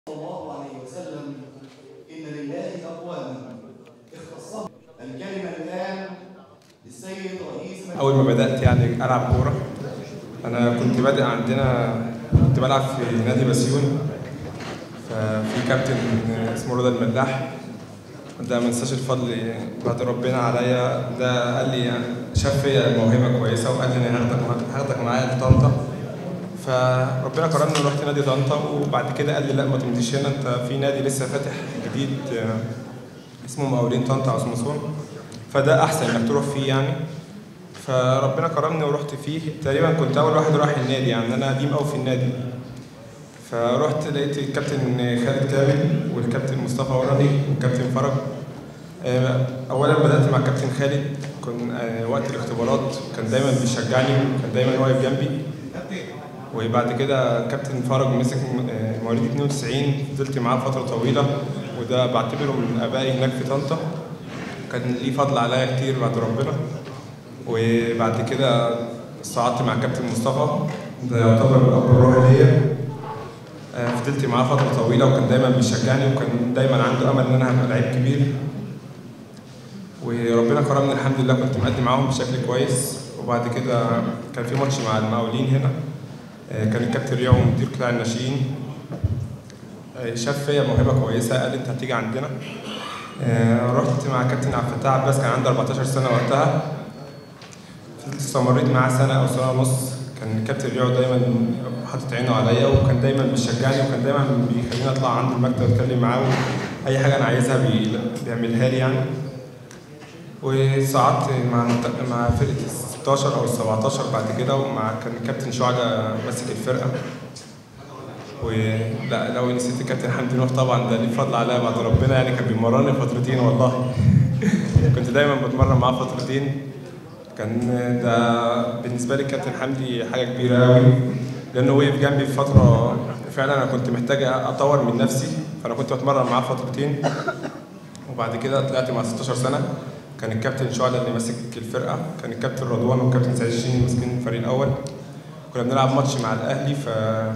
صلى الله عليه وسلم إن لله أقواما اختصهم الكلمة الآن للسيد رئيس اول ما بدات يعني العب كوره انا كنت بادئ عندنا كنت بلعب في نادي بسيون ففي كابتن اسمه رضا الملاح ده ما انساش الفضل بعد ربنا عليا ده قال لي يعني شاف فيا موهبه كويسه وقال لي انا هاخدك مع- هاخدك معايا في طنطا فربنا كرمني ورحت نادي طنطا وبعد كده قال لي لا ما تمضيش هنا انت في نادي لسه فاتح جديد آه، اسمه مقاولين طنطا عاصمة فده احسن انك تروح فيه يعني فربنا كرمني ورحت فيه تقريبا كنت اول واحد رايح النادي يعني انا قديم قوي في النادي فرحت لقيت الكابتن خالد كامل والكابتن مصطفى وراني والكابتن فرج آه، اولا بدات مع الكابتن خالد كان آه، وقت الاختبارات كان دايما بيشجعني وكان دايما واقف جنبي وبعد كده كابتن فرج مسك آه، مواليد 92 فضلت معاه فتره طويله وده بعتبره من ابائي هناك في طنطا كان ليه فضل عليا كتير بعد ربنا وبعد كده صعدت مع كابتن مصطفى ده يعتبر الاب الروحي ليا آه، فضلت معاه فتره طويله وكان دايما بيشجعني وكان دايما عنده امل ان انا هبقى لعيب كبير وربنا كرمني الحمد لله كنت مقدم معاهم بشكل كويس وبعد كده كان في ماتش مع المقاولين هنا آه، كان الكابتن ريعو مدير قطاع الناشئين آه، شاف فيا موهبه كويسه قال لي انت هتيجي عندنا آه، رحت مع كابتن عبد الفتاح عباس كان عنده 14 سنه وقتها فضلت استمريت معاه سنه او سنه ونص كان الكابتن ريعو دايما حاطط عينه عليا وكان دايما بيشجعني وكان دايما بيخليني اطلع عنده المكتب اتكلم معاه اي حاجه انا عايزها بي- بيعملها لي يعني وصعدت مع منت- مع فرقه ال 16 او ال 17 بعد كده ومع كان الكابتن شعلة ماسك الفرقه ولا لو نسيت الكابتن حمدي نوح طبعا ده ليه فضل عليا بعد ربنا يعني كان بيمرني فترتين والله كنت دايما بتمرن معاه فترتين كان ده بالنسبه لي الكابتن حمدي حاجه كبيره قوي لانه وقف جنبي في فتره فعلا انا كنت محتاج اطور من نفسي فانا كنت بتمرن معاه فترتين وبعد كده طلعت مع 16 سنه كان الكابتن شعلة اللي ماسك الفرقه كان الكابتن رضوان والكابتن سعيد الشيني ماسكين الفريق الاول كنا بنلعب ماتش مع الاهلي ف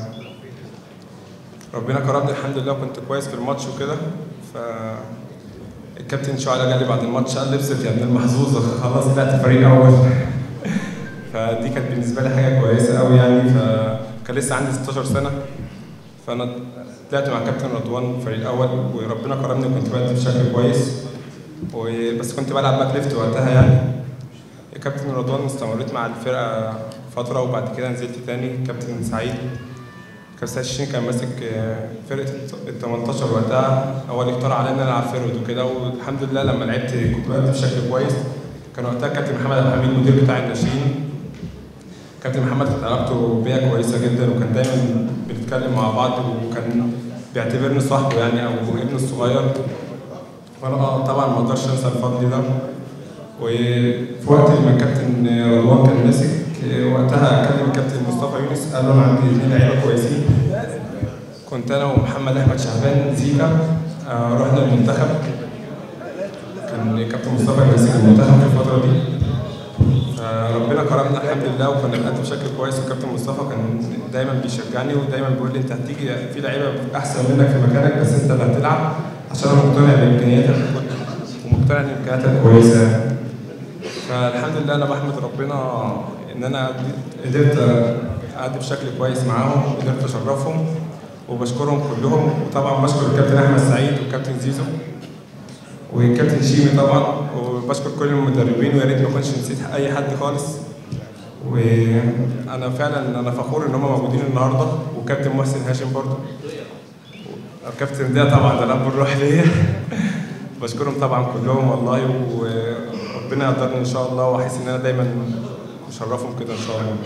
ربنا كرمني الحمد لله وكنت كويس في الماتش وكده ف الكابتن شعلة قال لي بعد الماتش قال لي ابسط يا ابن المحظوظه خلاص طلعت فريق اول فدي كانت بالنسبه لي حاجه كويسه قوي يعني فكان لسه عندي 16 سنه فانا طلعت مع كابتن رضوان الفريق الاول وربنا كرمني وكنت بادئ بشكل كويس وبس كنت بلعب باك ليفت وقتها يعني الكابتن رضوان استمريت مع الفرقه فتره وبعد كده نزلت تاني كابتن سعيد كابتن سعيد الشين كان ماسك آه، فرقه ال 18 وقتها هو اللي اقترح علينا نلعب فيرود وكده والحمد لله لما لعبت كنت بادئ بشكل كويس كان وقتها كابتن محمد عبد الحميد مدير بتاع الناشئين كابتن محمد كانت علاقته بيا كويسه جدا وكان دايما بنتكلم مع بعض وكان بيعتبرني صاحبه يعني او ابنه الصغير وانا آه طبعا ما اقدرش انسى الفضل ده وفي وقت ما الكابتن رضوان كان ماسك آه، وقتها كلم الكابتن مصطفى يونس قال له انا عندي اثنين لعيبه كويسين كنت انا ومحمد احمد شعبان زيكا آه، رحنا المنتخب كان الكابتن مصطفى ماسك المنتخب في الفتره دي فربنا كرمنا الحمد لله وكنا بنقدم بشكل كويس والكابتن مصطفى كان دايما بيشجعني ودايما بيقول لي انت هتيجي في لعيبه احسن منك في مكانك بس انت اللي هتلعب عشان انا مقتنع بامكانياتك ومقتنع ان امكانياتك كويسه فالحمد لله انا بحمد ربنا ان انا قدرت اقدم بشكل كويس معاهم وقدرت اشرفهم وبشكرهم كلهم وطبعا بشكر الكابتن احمد سعيد والكابتن زيزو والكابتن شيمي طبعا وبشكر كل المدربين ويا ريت ما كنتش نسيت اي حد خالص وانا فعلا انا فخور ان هم موجودين النهارده وكابتن محسن هاشم برضه الكابتن ده طبعا ده الاب الروح ليا بشكرهم طبعا كلهم والله وربنا يقدرني ان شاء الله واحس ان انا دايما مشرفهم كده ان شاء الله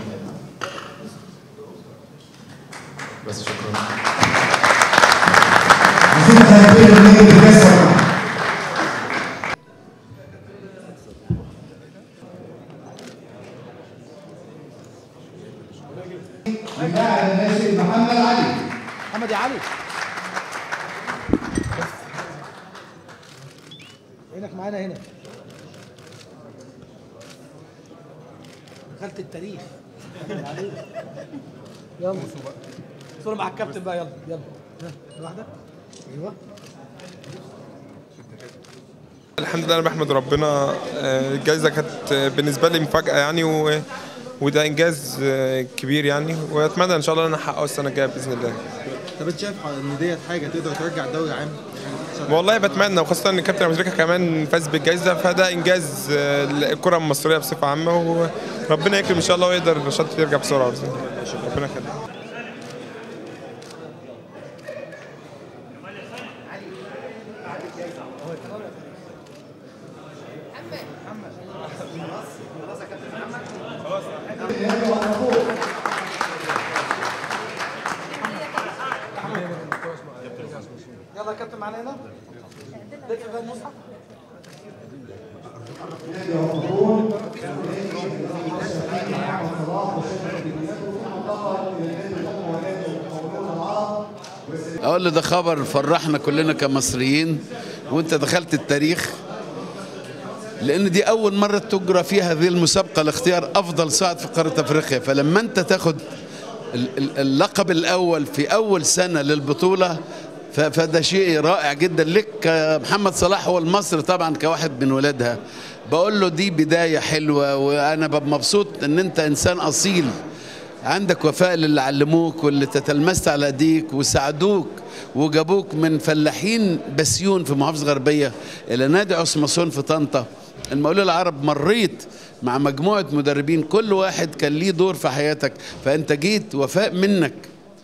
بس شكرا عايزين تهدئ النادي بالكسر اللاعب الناشئ محمد علي محمد يا علي عينك معانا هنا دخلت التاريخ يلا صورة مع الكابتن بقى يلا يلا واحده ايوه الحمد لله انا بحمد ربنا آه، الجائزه كانت آه، بالنسبه لي مفاجاه يعني و... وده انجاز آه، كبير يعني واتمنى ان شاء الله ان انا احققه السنه الجايه باذن الله طب انت شايف ان ديت حاجه تقدر ترجع الدوري عام والله بتمنى وخاصه ان كابتن ابو تريكه كمان فاز بالجائزه فده انجاز آه، الكره المصريه بصفه عامه وربنا يكرم ان شاء الله ويقدر النشاط يرجع بسرعه باذن الله ربنا يخليك يلا يا كابتن معانا هنا لك بقى المصحف نادي الرمضان نادي الشرقية محمد صلاح وشركة الجنسية انتقل إلى نادي الحكم ونادي المقاولون العرب اقول له ده خبر فرحنا كلنا كمصريين وانت دخلت التاريخ لان دي اول مره تجرى فيها هذه المسابقه لاختيار افضل صاعد في قاره افريقيا فلما انت تاخد ال- ال- اللقب الاول في اول سنه للبطوله ف- فده شيء رائع جدا لك كمحمد صلاح هو المصري طبعا كواحد من ولادها بقول له دي بدايه حلوه وانا ببقى مبسوط ان انت انسان اصيل عندك وفاء للي علموك واللي تتلمست على ايديك وساعدوك وجابوك من فلاحين بسيون في محافظه غربيه الى نادي عثماسون في طنطا المقاولين العرب مريت مع مجموعه مدربين كل واحد كان ليه دور في حياتك فانت جيت وفاء منك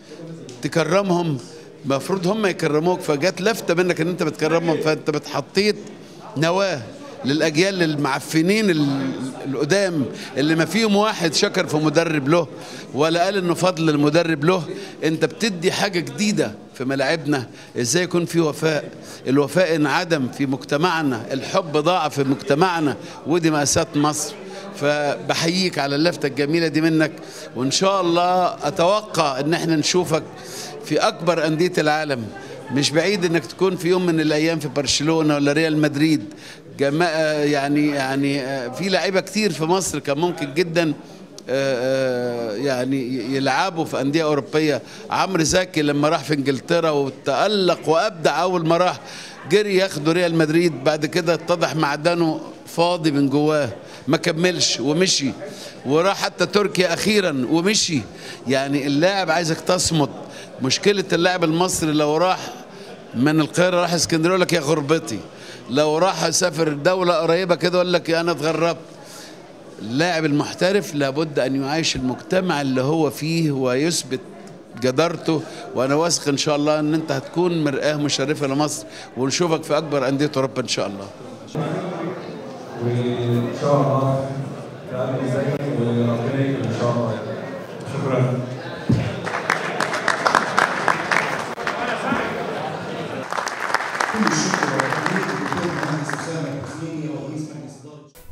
تكرمهم المفروض هم يكرموك فجت لفته منك ان انت بتكرمهم فانت بتحطيت نواه للاجيال المعفنين ال- القدام اللي ما فيهم واحد شكر في مدرب له ولا قال انه فضل المدرب له انت بتدي حاجه جديده في ملاعبنا ازاي يكون في وفاء الوفاء انعدم في مجتمعنا الحب ضاع في مجتمعنا ودي مأساة مصر فبحييك على اللفتة الجميلة دي منك وإن شاء الله أتوقع إن احنا نشوفك في أكبر أندية العالم مش بعيد إنك تكون في يوم من الأيام في برشلونة ولا ريال مدريد جماعة يعني يعني آه، في لعيبة كتير في مصر كان ممكن جدا آه، آه، يعني يلعبوا في أندية أوروبية عمرو زكي لما راح في إنجلترا وتألق وأبدع أول ما راح جري ياخدوا ريال مدريد بعد كده اتضح معدنه فاضي من جواه ما كملش ومشي وراح حتى تركيا اخيرا ومشي يعني اللاعب عايزك تصمت مشكله اللاعب المصري لو راح من القاهره راح اسكندريه يقول لك يا غربتي لو راح يسافر دوله قريبه كده يقول لك يا انا اتغربت اللاعب المحترف لابد ان يعيش المجتمع اللي هو فيه ويثبت جدارته وانا واثق ان شاء الله ان انت هتكون مرآة مشرفه لمصر ونشوفك في اكبر انديه اوروبا ان شاء الله وان شاء الله تعالوا ازيك وربنا يكرم ان شاء الله شكرا كل الشكر والتقدير للدكتور مهندس اسامه الحسيني رئيس مجلس اداره